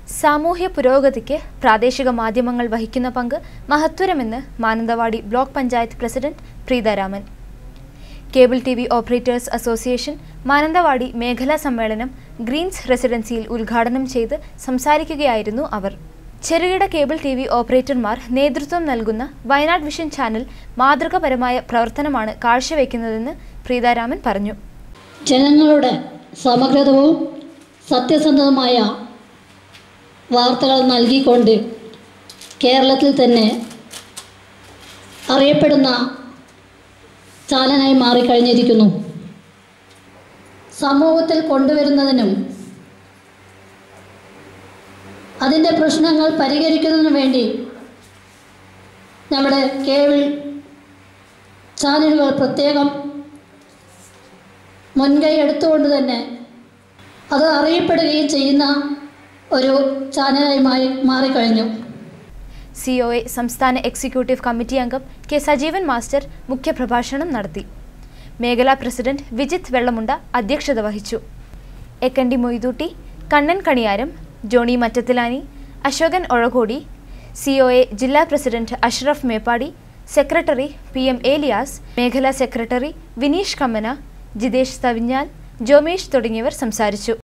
സാമൂഹ്യ പുരോഗതിക്ക് പ്രാദേശിക മാധ്യമങ്ങൾ വഹിക്കുന്ന പങ്ക് മഹത്വരമെന്ന് Mananthavady block panchayat president Preetharaman cable T V operators association Mananthavady മേഖലാ സമ്മേളനം ഗ്രീൻസ് റെസിഡൻസിയിൽ ഉദ്ഘാടനം ചെയ്ത് സംസാരിക്കുകയായിരുന്നു അവർ ചെറുകിട കേബിൾ ടി വി ഓപ്പറേറ്റർമാർ നേതൃത്വം നൽകുന്ന വയനാട് വിഷൻ ചാനൽ മാതൃകപരമായ പ്രവർത്തനമാണ് കാഴ്ചവെക്കുന്നതെന്ന് പ്രീതാരാമൻ പറഞ്ഞു ജനങ്ങളുടെ സമഗ്രതവും സത്യസന്ധവുമായ വാർത്തകൾ നൽകിക്കൊണ്ട് കേരളത്തിൽ തന്നെ അറിയപ്പെടുന്ന ചാനലായി മാറിക്കഴിഞ്ഞിരിക്കുന്നു സമൂഹത്തിൽ കൊണ്ടുവരുന്നതിനും അതിൻ്റെ പ്രശ്നങ്ങൾ പരിഹരിക്കുന്നതിനു വേണ്ടി നമ്മുടെ കേബിൾ ചാനലുകൾ പ്രത്യേകം മുൻകൈ എടുത്തുകൊണ്ട് തന്നെ അത് അറിയപ്പെടുകയും ചെയ്യുന്ന ഒരു ചാനലായി മാറി മാറിക്കഴിഞ്ഞു സി ഒ എ സംസ്ഥാന എക്സിക്യൂട്ടീവ് കമ്മിറ്റി അംഗം കെ സജീവൻ മാസ്റ്റർ മുഖ്യപ്രഭാഷണം നടത്തി മേഖലാ പ്രസിഡന്റ് വിജിത് വെള്ളമുണ്ട അധ്യക്ഷത വഹിച്ചു Ekkandi Moythootty Kannan Kaniyaram Johny Mattathilani Ashokan Ozhakodi C O A ജില്ലാ president Ashraf Meppadi secretary P M Elias മേഖലാ സെക്രട്ടറി വിനീഷ് കമ്മന ജിതേഷ് തവിഞ്ഞാൽ ജോമേഷ് തുടങ്ങിയവർ സംസാരിച്ചു